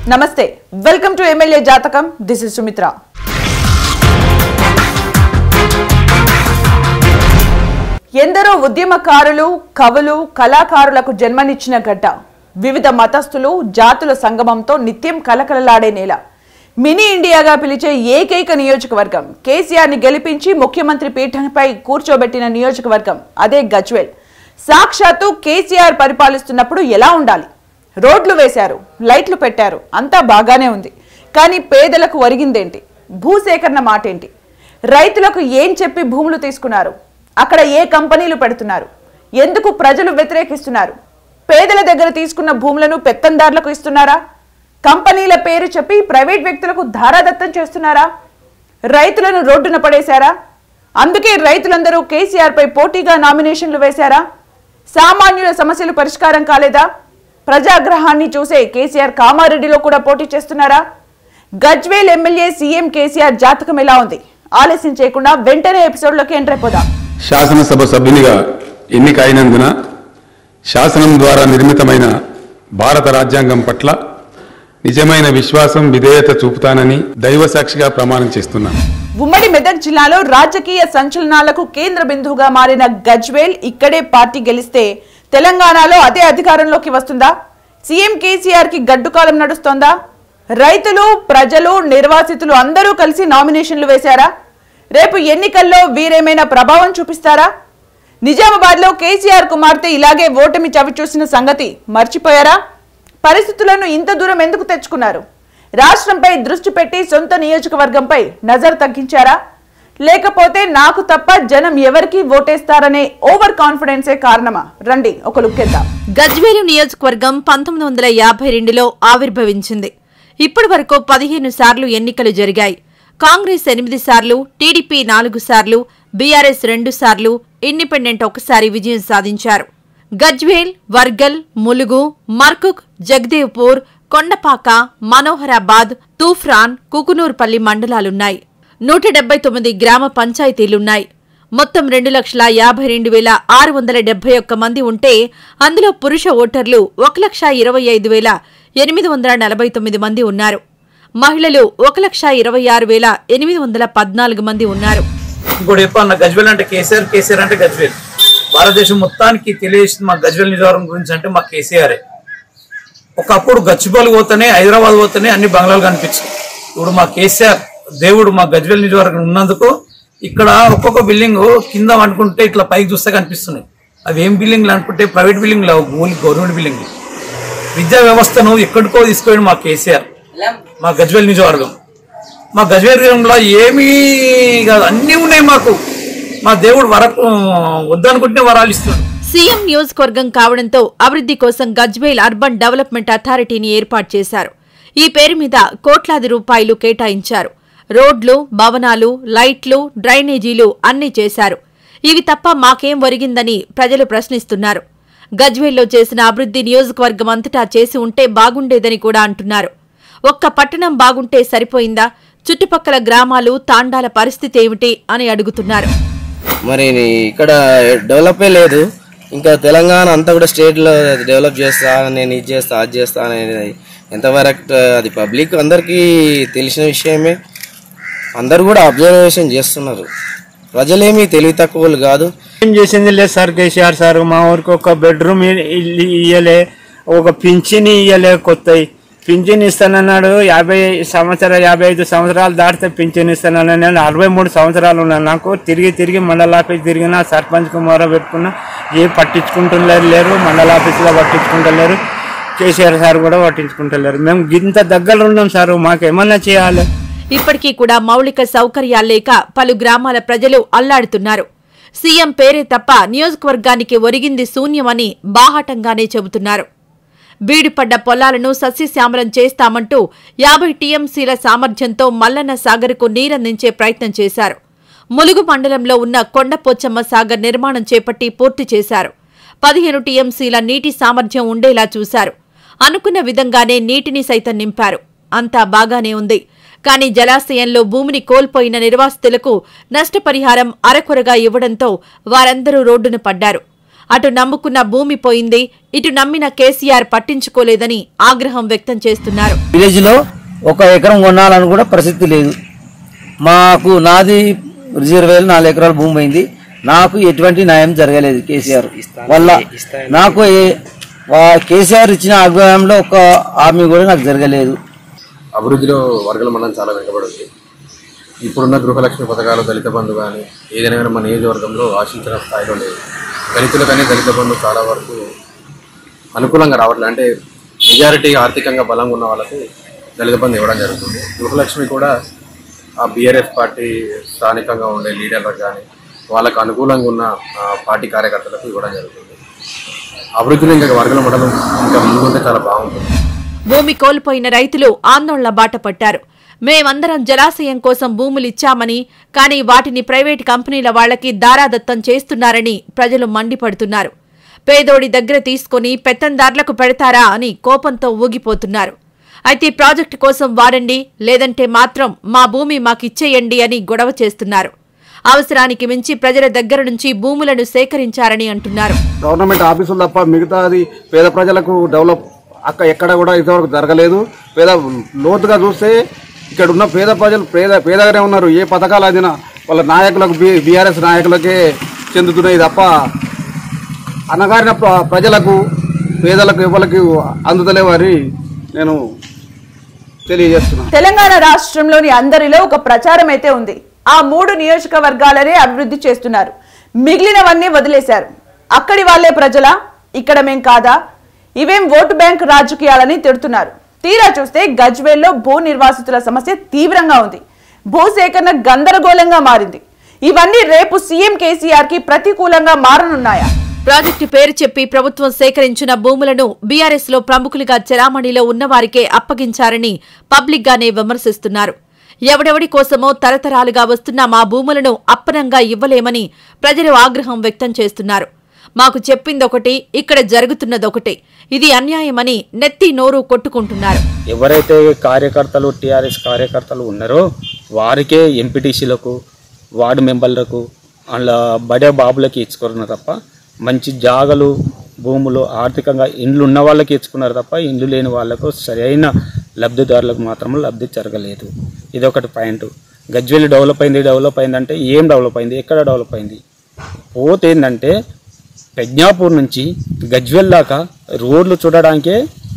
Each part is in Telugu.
నమస్తే వెల్కమ్ టు ఎమ్మెల్యే జాతకం దిస్ ఇస్ సుమిత్ర ఎందరో ఉద్యమకారులు కవులు కళాకారులకు జన్మనిచ్చిన గడ్డ వివిధ మతస్థులు జాతుల సంగమంతో నిత్యం కలకలలాడే నేల మినీ ఇండియాగా పిలిచే ఏకైక నియోజకవర్గం కేసీఆర్ని గెలిపించి ముఖ్యమంత్రి పీఠంపై కూర్చోబెట్టిన నియోజకవర్గం అదే గజ్వేల్ సాక్షాత్తు కేసీఆర్ పరిపాలిస్తున్నప్పుడు ఎలా ఉండాలి రోడ్లు వేశారు లైట్లు పెట్టారు అంతా బాగానే ఉంది కానీ పేదలకు ఒరిగిందేంటి భూసేకరణ మాటేంటి రైతులకు ఏం చెప్పి భూములు తీసుకున్నారు అక్కడ ఏ కంపెనీలు పెడుతున్నారు ఎందుకు ప్రజలు వ్యతిరేకిస్తున్నారు పేదల దగ్గర తీసుకున్న భూములను పెత్తందారులకు ఇస్తున్నారా కంపెనీల పేరు చెప్పి ప్రైవేట్ వ్యక్తులకు ధారాదత్తం చేస్తున్నారా రైతులను రోడ్డున పడేశారా అందుకే రైతులందరూ కేసీఆర్ పై పోటీగా నామినేషన్లు వేశారా సామాన్యుల సమస్యలు పరిష్కారం కాలేదా ప్రజాగ్రహాన్ని చూసే కేసీఆర్ కామారెడ్డిలో కూడా పోటీ చేస్తున్నారా గజ్వేల్ ఎమ్మెల్యే సీఎం కేసీఆర్ జాతకం ఎలా ఉంది ఆలస్యం చేయకుండా వెంటనే ఎపిసోడ్లోకి ఎంటర్ అయిపోదాం శాసనసభ సభ్యునిగా ఎన్నిక అయినందున శాసనం ద్వారా నిర్మితమైన భారత రాజ్యాంగం పట్ల నిజమైన విశ్వాసం విధేయత చూపుతానని దైవ సాక్షిగా ప్రమాణం చేస్తున్నాను ఉమ్మడి మెదక్ జిల్లాలో రాజకీయ సంచలనాలకు కేంద్ర బిందువుగా మారిన గజ్వేల్ ఇక్కడే పార్టీ గెలిస్తే తెలంగాణలో అదే అధికారంలోకి వస్తుందా సీఎం కేసీఆర్ కి గడ్డుకాలం నడుస్తోందా రైతులు ప్రజలు నిర్వాసితులు అందరూ కలిసి నామినేషన్లు వేశారా రేపు ఎన్నికల్లో వీరేమైనా ప్రభావం చూపిస్తారా నిజామాబాద్ లో కేసీఆర్ కుమార్తె ఇలాగే ఓటమి చవిచూసిన సంగతి మర్చిపోయారా పరిస్థితులను ఇంత దూరం ఎందుకు తెచ్చుకున్నారు రాష్ట్రంపై దృష్టి పెట్టి సొంత నియోజకవర్గంపై నజర్ తగ్గించారా లేకపోతే నాకు తప్ప జనం ఎవరికి ఓటేస్తారనే ఓవర్ కాన్ఫిడెన్సే కారణమా రండి ఒక లుక్ ఇద్దాం గజ్వేలు నియోజకవర్గం పంతొమ్మిది వందల యాభై రెండులో ఆవిర్భవించింది ఇప్పటి వరకు పదిహేను సార్లు ఎన్నికలు జరిగాయి కాంగ్రెస్ ఎనిమిది సార్లు టీడీపీ నాలుగు సార్లు బీఆర్ఎస్ రెండు సార్లు ఇండిపెండెంట్ ఒకసారి విజయం సాధించారు గజ్వేల్ వర్గల్ ములుగు మర్కుక్ జగదేవ్పూర్ కొండపాక మనోహరాబాద్ తూఫ్రాన్ కుకునూర్పల్లి మండలాలున్నాయి నూట డెబ్బై తొమ్మిది గ్రామ పంచాయతీలున్నాయి మొత్తం రెండు లక్షల యాభై రెండు వేల ఆరు వందల డెబ్బై ఒక్క మంది ఉంటే అందులో పురుష ఓటర్లు ఒక లక్ష ఇరవై ఐదు వేల ఎనిమిది వందల నలభై తొమ్మిది మంది ఉన్నారు మహిళలు ఒక లక్ష ఇరవై ఆరు వేల ఎనిమిది వందల పద్నాలుగు మంది ఉన్నారు ఇంకోటి చెప్పాలన్న గజ్వేల్ అంటే కేసీఆర్ కేసీఆర్ అంటే గజ్వేల్ భారతదేశం మొత్తానికి తెలియజేసింది మా గజ్వేల్ నిజవరం గురించి అంటే మా కేసీఆర్ ఒకప్పుడు గచ్చిబౌలి పోతేనే హైదరాబాద్ పోతేనే అన్ని బంగ్లాలు కనిపించాయి ఇప్పుడు మా కేసీఆర్ దేవుడు మా గజ్వేల్ నిజవర్గం ఉన్నందుకు ఇక్కడ ఒక్కొక్క బిల్డింగ్ కింద అనుకుంటే ఇట్లా పైకి చూస్తే కనిపిస్తున్నాయి అవి ఏం బిల్డింగ్లు అనుకుంటే ప్రైవేట్ బిల్డింగ్ లేవు ఓన్లీ గవర్నమెంట్ బిల్డింగ్ విద్యా వ్యవస్థను ఎక్కడికో తీసుకుపోయాడు మా కేసీఆర్ మా గజ్వేల్ నిజవర్గం మా గజవేరంలో ఏమీ కాదు అన్నీ ఉన్నాయి మాకు మా దేవుడు వరకు వద్దనుకుంటే వరాలు ఇస్తాడు సీఎం నియోజకవర్గం కావడంతో అభివృద్ధి కోసం గజ్వేల్ అర్బన్ డెవలప్మెంట్ అథారిటీని ఏర్పాటు చేశారు ఈ పేరు మీద కోట్లాది రూపాయలు కేటాయించారు రోడ్లు భవనాలు లైట్లు డ్రైనేజీలు అన్నీ చేశారు ఇవి తప్ప మాకేం ఒరిగిందని ప్రజలు ప్రశ్నిస్తున్నారు గజ్వేల్లో చేసిన అభివృద్ధి నియోజకవర్గం అంతటా చేసి ఉంటే బాగుండేదని కూడా అంటున్నారు ఒక్క పట్టణం బాగుంటే సరిపోయిందా చుట్టుపక్కల గ్రామాలు తాండాల పరిస్థితి ఏమిటి అని అడుగుతున్నారు మరి ఇక్కడ డెవలపే లేదు ఇంకా తెలంగాణ అంతా కూడా స్టేట్లో డెవలప్ చేస్తా నేను ఇది చేస్తా అది చేస్తా అనేది ఎంతవరకు అది పబ్లిక్ అందరికీ తెలిసిన విషయమే అందరు కూడా అబ్జర్వేషన్ చేస్తున్నారు ప్రజలేమీ తెలివి తక్కువలు కాదు ఏం చేసింది లేదు సార్ కేసీఆర్ సార్ మా ఊరికి ఒక బెడ్రూమ్ ఇల్లు ఇయ్యలే ఒక పింఛని ఇయ్యలే కొత్తవి పింఛన్ ఇస్తానన్నాడు యాభై సంవత్సరాలు యాభై ఐదు సంవత్సరాలు దాటితే పింఛన్ ఇస్తానన్నాడు నేను అరవై మూడు సంవత్సరాలు ఉన్నాను నాకు తిరిగి తిరిగి మండల ఆఫీస్ తిరిగినా సర్పంచ్ కుమార పెట్టుకున్నా ఏ పట్టించుకుంటున్నారు లేరు మండల ఆఫీస్లో పట్టించుకుంటలేరు కేసీఆర్ సార్ కూడా పట్టించుకుంటలేరు మేము ఇంత దగ్గర ఉన్నాం సార్ మాకు ఏమన్నా చేయాలి ఇప్పటికీ కూడా మౌలిక సౌకర్యాలు లేక పలు గ్రామాల ప్రజలు అల్లాడుతున్నారు సీఎం పేరే తప్ప నియోజకవర్గానికి ఒరిగింది శూన్యమని బాహాటంగానే చెబుతున్నారు బీడుపడ్డ పొలాలను సస్యశ్యామలం చేస్తామంటూ యాభై టీఎంసీల సామర్థ్యంతో మల్లన్న సాగర్కు నీరందించే ప్రయత్నం చేశారు ములుగు మండలంలో ఉన్న కొండపోచమ్మ సాగర్ నిర్మాణం చేపట్టి పూర్తి చేశారు పదిహేను టీఎంసీల నీటి సామర్థ్యం ఉండేలా చూశారు అనుకున్న విధంగానే నీటిని సైతం నింపారు అంతా బాగానే ఉంది కానీ జలాశయంలో భూమిని కోల్పోయిన నిర్వాసితులకు నష్టపరిహారం అరకొరగా ఇవ్వడంతో వారందరూ రోడ్డున పడ్డారు అటు నమ్ముకున్న భూమి పోయింది ఇటు నమ్మిన కేసీఆర్ పట్టించుకోలేదని ఆగ్రహం వ్యక్తం చేస్తున్నారు విలేజ్ లో ఒక ఎకరం కొనాలని కూడా పరిస్థితి లేదు మాకు నాది రిజర్వ్ వేలు నాలుగు ఎకరాల భూమి అయింది నాకు ఎటువంటి న్యాయం జరగలేదు కేసీఆర్ వల్ల నాకు ఏ- వా- కేసీఆర్ ఇచ్చిన ఆగ్రహంలో ఒక హామీ కూడా నాకు జరగలేదు అభివృద్ధిలో వర్గాల మండలం చాలా వెనుకబడింది ఇప్పుడున్న గృహలక్ష్మి పథకాలు దళిత బంధు కానీ ఏదైనా కానీ మన నియోజకవర్గంలో ఆశించిన స్థాయిలో లేదు దళితులు కానీ దళిత బంధు చాలా వరకు అనుకూలంగా రావట్లేదు అంటే మెజారిటీ ఆర్థికంగా బలంగా ఉన్న వాళ్ళకు దళిత బంధు ఇవ్వడం జరుగుతుంది గృహలక్ష్మి కూడా ఆ బీఆర్ఎస్ పార్టీ స్థానికంగా ఉండే లీడర్లకు కానీ వాళ్ళకు అనుకూలంగా ఉన్న ఆ, పార్టీ కార్యకర్తలకు ఇవ్వడం జరుగుతుంది అభివృద్ధిలో ఇంకా వర్గాల మండలం ఇంకా ముందుంటే చాలా బాగుంటుంది భూమి కోల్పోయిన రైతులు ఆందోళన బాట పట్టారు మేమందరం జలాశయం కోసం భూములిచ్చామని కానీ వాటిని ప్రైవేటు కంపెనీల వాళ్లకి దారాదత్తం చేస్తున్నారని ప్రజలు మండిపడుతున్నారు పేదోడి దగ్గర తీసుకుని పెత్తందార్లకు పెడతారా అని కోపంతో ఊగిపోతున్నారు అయితే ప్రాజెక్టు కోసం వాడండి లేదంటే మాత్రం మా భూమి మాకిచ్చేయండి అని గొడవ చేస్తున్నారు అవసరానికి మించి ప్రజల దగ్గర నుంచి భూములను సేకరించారని అంటున్నారు గవర్నమెంట్ ఆఫీసులు తప్ప మిగతాది పేద ప్రజలకు డెవలప్ అక్క ఎక్కడ కూడా ఇంతవరకు జరగలేదు పేద లోతుగా చూస్తే ఇక్కడ ఉన్న పేద ప్రజలు పేద పేదగానే ఉన్నారు ఏ పథకాలు అందినా వాళ్ళ నాయకులకు బీఆర్ఎస్ నాయకులకే చెందుతున్నాయి తప్ప అనగారిన ప్ర- ప్రజలకు పేదలకు ఎవరికి అందుతలేవు అని నేను తెలియజేస్తున్నాను తెలంగాణ రాష్ట్రంలోని అందరిలో ఒక ప్రచారం అయితే ఉంది ఆ మూడు నియోజకవర్గాలనే అభివృద్ధి చేస్తున్నారు మిగిలినవన్నీ వదిలేశారు అక్కడి వాళ్ళే ప్రజల ఇక్కడ మేం కాదా ఇవేం ఓటు బ్యాంక్ రాజకీయాలని తిడుతున్నారు తీరా చూస్తే గజ్వేల్లో భూ నిర్వాసితుల సమస్య తీవ్రంగా ఉంది భూసేకరణ గందరగోళంగా మారింది ఇవన్నీ రేపు సీఎం కేసీఆర్ కి ప్రతికూలంగా మారనున్నాయా ప్రాజెక్టు పేరు చెప్పి ప్రభుత్వం సేకరించిన భూములను బీఆర్ఎస్ లో ప్రముఖులుగా చెరామణిలో ఉన్నవారికే అప్పగించారని పబ్లిక్ గానే విమర్శిస్తున్నారు ఎవడెవడి కోసమో తరతరాలుగా వస్తున్న మా భూములను అప్పనంగా ఇవ్వలేమని ప్రజలు ఆగ్రహం వ్యక్తం చేస్తున్నారు మాకు చెప్పిందొకటి ఇక్కడ జరుగుతున్నదొకటే ఇది అన్యాయమని నెత్తి నోరు కొట్టుకుంటున్నారు ఎవరైతే కార్యకర్తలు టీఆర్ఎస్ కార్యకర్తలు ఉన్నారో వారికే ఎంపీటీసీలకు వార్డు మెంబర్లకు అలా బడే బాబులకి ఇచ్చుకున్నారు తప్ప మంచి జాగలు భూములు ఆర్థికంగా ఇండ్లు ఉన్న వాళ్ళకి ఇచ్చుకున్నారు తప్ప ఇండ్లు లేని వాళ్ళకు సరైన లబ్ధిదారులకు మాత్రం లబ్ధి జరగలేదు ఇది ఒకటి పాయింట్ గజ్వేల్ డెవలప్ అయింది డెవలప్ అయిందంటే ఏం డెవలప్ అయింది ఎక్కడ డెవలప్ అయింది పోతే ఏంటంటే ప్రజ్ఞాపూర్ నుంచి గజ్వేల్ దాకా రోడ్లు చూడడానికే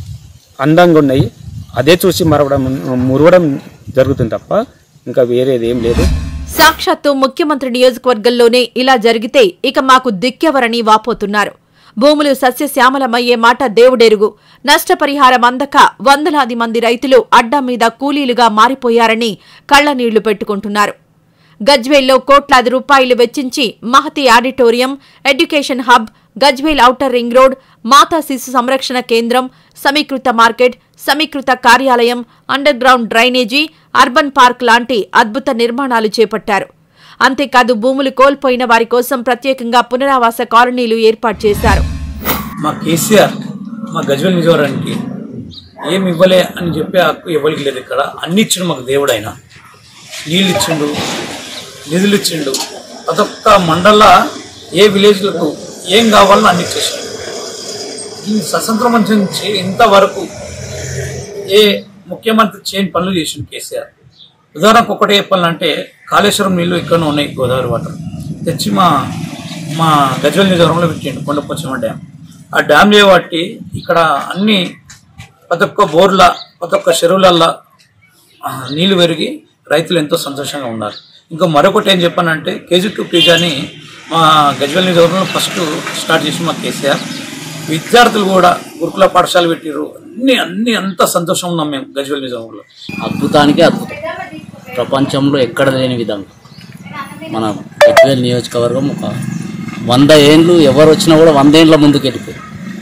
అందంగా ఉన్నాయి అదే చూసి మరవడం మురవడం జరుగుతుంది తప్ప ఇంకా వేరేది ఏం లేదు సాక్షాత్తు ముఖ్యమంత్రి నియోజకవర్గంలోనే ఇలా జరిగితే ఇక మాకు దిక్కెవరని వాపోతున్నారు భూములు సస్యశ్యామలమయ్యే మాట దేవుడెరుగు నష్టపరిహారం అందక వందలాది మంది రైతులు అడ్డా మీద కూలీలుగా మారిపోయారని కళ్లనీళ్లు పెట్టుకుంటున్నారు గజ్వేల్లో కోట్లాది రూపాయలు వెచ్చించి Mahati auditorium education hub Gajwel outer ring road మాతా శిశు సంరక్షణ కేంద్రం సమీకృత మార్కెట్ సమీకృత కార్యాలయం underground drainage urban park లాంటి అద్భుత నిర్మాణాలు చేపట్టారు అంతేకాదు భూములు కోల్పోయిన వారి కోసం ప్రత్యేకంగా పునరావాస కాలనీలు ఏర్పాటు చేశారు మా కేసీఆర్ మా గజ్వెల్ నిజవరానికి ఏమి ఇవ్వలే అని చెప్పి హక్కు ఇవ్వలికి లేదు ఇక్కడ అన్ని ఇచ్చిండు మాకు దేవుడు ఆయన నీళ్ళు ఇచ్చిండు నిధులు ఇచ్చిండు అదొక్క మండల ఏ విలేజ్లకు ఏం కావాలో అన్ని ఇచ్చేసిండు ఈ స్వతంత్రం నుంచి ఇంతవరకు ఏ ముఖ్యమంత్రి చేయని పనులు చేసిండు కేసీఆర్ ఉదాహరణకు ఒకటి చెప్పాలంటే కాళేశ్వరం నీళ్లు ఇక్కడ ఉన్నాయి గోదావరి వాటర్ తెచ్చి మా మా గజ్వెల్ నిజవరంలో పెట్టిండు కొండపోచమ్మ డ్యామ్ ఆ డ్యామ్ చేయబట్టి ఇక్కడ అన్ని ప్రతి ఒక్క బోర్ల ప్రతి ఒక్క చెరువులల్లో ఆ, నీళ్లు పెరిగి రైతులు ఎంతో సంతోషంగా ఉన్నారు ఇంకా మరొకటి ఏం చెప్పానంటే కేజీ టూ పీజీ అని మా గజ్వెల్ నిజవరంలో ఫస్ట్ స్టార్ట్ చేసి మా కేసీఆర్ విద్యార్థులు కూడా గురుకుల పాఠశాల పెట్టిర్రు అన్ని అన్ని అంత సంతోషం ఉన్నాం మేము గజ్వెల్ నిజాంలో అద్భుతానికి అద్భుతం ప్రపంచంలో ఎక్కడ లేని విధంగా మన గజ్వేల్ నియోజకవర్గం ఒక వంద ఏండ్లు ఎవరు వచ్చినా కూడా వంద ఏండ్ల ముందుకు వెళ్ళిపోయి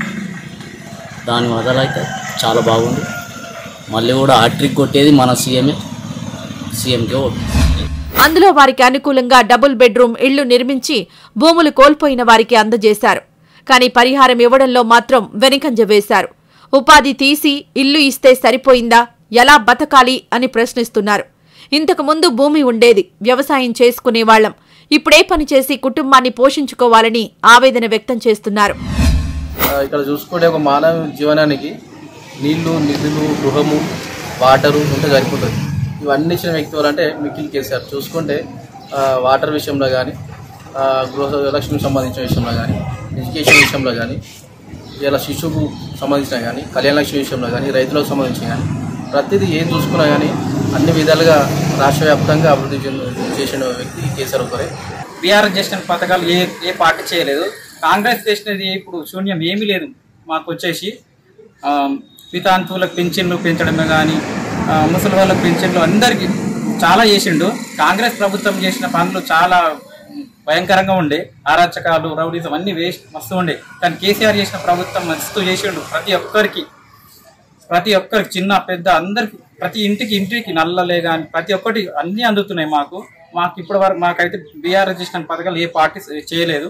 దాని మొదలైతే చాలా బాగుంది మళ్ళీ కూడా హ్యాట్రిక్ కొట్టేది మన సీఎంఏ సీఎంకే ఓటు అందులో వారికి అనుకూలంగా డబుల్ బెడ్రూమ్ ఇళ్లు నిర్మించి భూములు కోల్పోయిన వారికి అందజేశారు కానీ పరిహారం ఇవ్వడంలో మాత్రం వెనుకంజ వేశారు ఉపాధి తీసి ఇల్లు ఇస్తే సరిపోయిందా ఎలా బతకాలి అని ప్రశ్నిస్తున్నారు ఇంతకు ముందు భూమి ఉండేది వ్యవసాయం చేసుకునేవాళ్లం ఇప్పుడే పని చేసి కుటుంబాన్ని పోషించుకోవాలని ఆవేదన వ్యక్తం చేస్తున్నారు ఆ, ఇక్కడ చూసుకుంటే ఒక మానవ జీవనానికి నీళ్లు నిధులు గృహము వాటరు ఉంటే సరిపోతుంది ఇవన్నీ ఇచ్చిన వ్యక్తి ఎవరంటే మిక్కిల్ కేసీఆర్ చూసుకుంటే ఆ, వాటర్ విషయంలో కానీ గృహ లక్ష్మికి సంబంధించిన విషయంలో కానీ ఎడ్యుకేషన్ విషయంలో కానీ ఇలా శిశువుకు సంబంధించిన కానీ కళ్యాణ లక్ష్మి విషయంలో కానీ రైతులకు సంబంధించిన కానీ ప్రతిదీ ఏం చూసుకున్నా కానీ అన్ని విధాలుగా రాష్ట్ర వ్యాప్తంగా అభివృద్ధి చెంది- చేసిన వ్యక్తి కేసీఆర్ ఒకరే బీఆర్ఎస్ చేసిన పథకాలు ఏ ఏ పార్టీ చేయలేదు కాంగ్రెస్ చేసినది ఇప్పుడు శూన్యం ఏమీ లేదు మాకు వచ్చేసి ఆ, వితాంతువులకు పెన్షన్లు పెంచడమే కానీ ముసలి వాళ్ళకి పెన్షన్లు అందరికీ చాలా చేసిండు కాంగ్రెస్ ప్రభుత్వం చేసిన పనులు చాలా భయంకరంగా ఉండే అరాచకాలు రౌడీజం అన్ని వేస్ట్ మస్తు ఉండే కానీ కేసీఆర్ చేసిన ప్రభుత్వం మస్తు చేసిండు ప్రతి ఒక్కరికి ప్రతి ఒక్కరికి చిన్న పెద్ద అందరికి ప్రతి ఇంటికి ఇంటికి నల్లలే కానీ ప్రతి ఒక్కటి అన్నీ అందుతున్నాయి మాకు మాకు ఇప్పటి వరకు మాకైతే బీఆర్ఎస్ చేసిన పథకాలు ఏ పార్టీ చేయలేదు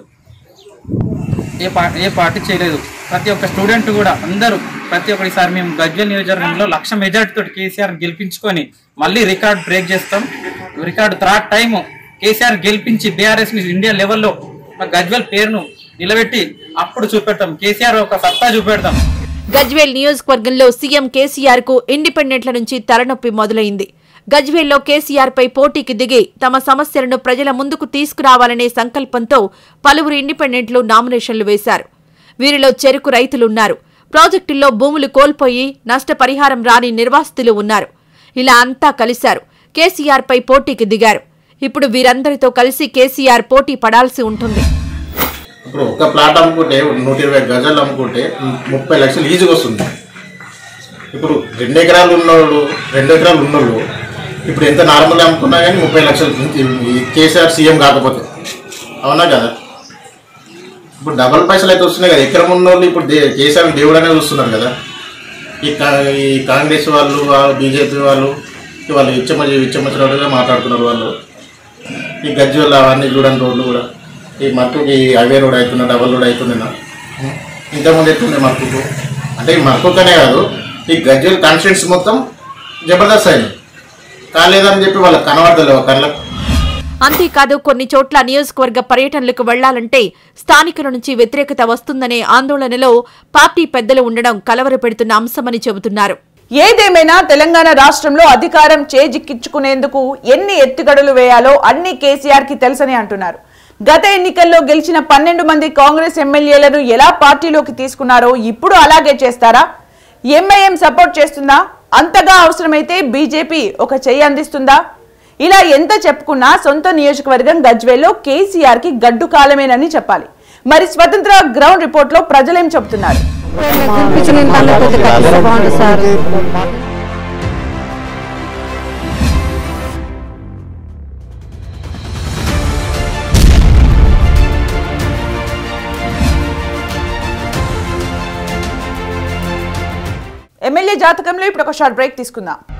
ఏ పా ఏ పార్టీ చేయలేదు ప్రతి ఒక్క స్టూడెంట్ కూడా అందరూ ప్రతి ఒక్కరిసారి మేము గజ్వెల్ నియోజకవర్గంలో లక్ష మెజార్టీ తోటి కేసీఆర్ గెలిపించుకొని మళ్ళీ రికార్డ్ బ్రేక్ చేస్తాం రికార్డు థర్డ్ టైం కేసీఆర్ గెలిపించి బీఆర్ఎస్ ఇండియా లెవెల్లో మా గజ్వెల్ పేరును నిలబెట్టి అప్పుడు చూపెడతాం కేసీఆర్ ఒక సత్తా చూపెడతాం గజ్వేల్ నియోజకవర్గంలో సీఎం కేసీఆర్ కు ఇండిపెండెంట్ల నుంచి తలనొప్పి మొదలైంది గజ్వేల్లో కేసీఆర్ పై పోటీకి దిగి తమ సమస్యలను ప్రజల ముందుకు తీసుకురావాలనే సంకల్పంతో పలువురు ఇండిపెండెంట్లు నామినేషన్లు వేశారు వీరిలో చెరుకు రైతులున్నారు ప్రాజెక్టుల్లో భూములు కోల్పోయి నష్టపరిహారం రాని నిర్వాసితులు ఉన్నారు ఇలా అంతా కలిశారు కేసీఆర్ పై పోటీకి దిగారు ఇప్పుడు వీరందరితో కలిసి కేసీఆర్ పోటీ పడాల్సి ఉంటుంది ఇప్పుడు ఒక ప్లాట్ అమ్ముకుంటే నూట ఇరవై గజాలు అమ్ముకుంటే ముప్పై లక్షలు ఈజీగా వస్తుంది ఇప్పుడు రెండు ఎకరాలు ఉన్నోళ్ళు రెండు ఎకరాలు ఉన్నోళ్ళు ఇప్పుడు ఎంత నార్మల్ అమ్ముకున్నా కానీ ముప్పై లక్షలు ఈ కేసీఆర్ సీఎం కాకపోతే అవునా కదా ఇప్పుడు డబల్ పైసలు అయితే వస్తున్నాయి కదా ఎకరం ఉన్నోళ్ళు ఇప్పుడు దే కేసీఆర్ దేవుడు అనేది చూస్తున్నారు కదా ఈ కా- ఈ కాంగ్రెస్ వాళ్ళు బీజేపీ వాళ్ళు ఈ వాళ్ళు ఇచ్చమ ఇచ్చమచ్చినట్టుగా మాట్లాడుతున్నారు వాళ్ళు ఈ గజ్జోళ్ళు అవన్నీ చూడండి రోడ్లు కూడా ఈ మక్కుకి అవే రోడ్ అవుతున్నా డబల్ రోడ్ అవుతుండేనా ఇంతకుముందు ఎత్తుండే మక్కుకు అంటే ఈ మక్కుకనే కాదు ఈ గజ్జోల్ కాన్స్టిట్యూన్స్ మొత్తం జబర్దస్త్ అయింది కాలేదని చెప్పి వాళ్ళకి కనబడతలేవు కళ్ళకు అంతేకాదు కొన్ని చోట్ల నియోజకవర్గ పర్యటనలకు వెళ్లాలంటే స్థానికుల నుంచి వ్యతిరేకత వస్తుందనే ఆందోళనలో పార్టీ పెద్దలు ఉండడం కలవరపెడుతున్న అంశమని చెబుతున్నారు ఏదేమైనా తెలంగాణ రాష్ట్రంలో అధికారం చేజిక్కించుకునేందుకు ఎన్ని ఎత్తుగడలు వేయాలో అన్ని కేసీఆర్ కి తెలుసని అంటున్నారు గత ఎన్నికల్లో గెలిచిన పన్నెండు మంది కాంగ్రెస్ ఎమ్మెల్యేలను ఎలా పార్టీలోకి తీసుకున్నారో ఇప్పుడు అలాగే చేస్తారా ఎంఐఎం సపోర్ట్ చేస్తుందా అంతగా అవసరమైతే బీజేపీ ఒక చెయ్యి అందిస్తుందా ఇలా ఎంత చెప్పుకున్నా సొంత నియోజకవర్గం గజ్వేల్లో కేసీఆర్ కి గడ్డు కాలమేనని చెప్పాలి మరి స్వతంత్ర గ్రౌండ్ రిపోర్ట్ లో ప్రజలేం చెబుతున్నారు ఎమ్మెల్యే జాతకంలో ఇప్పుడు ఒక షార్ట్ బ్రేక్ తీసుకుందాం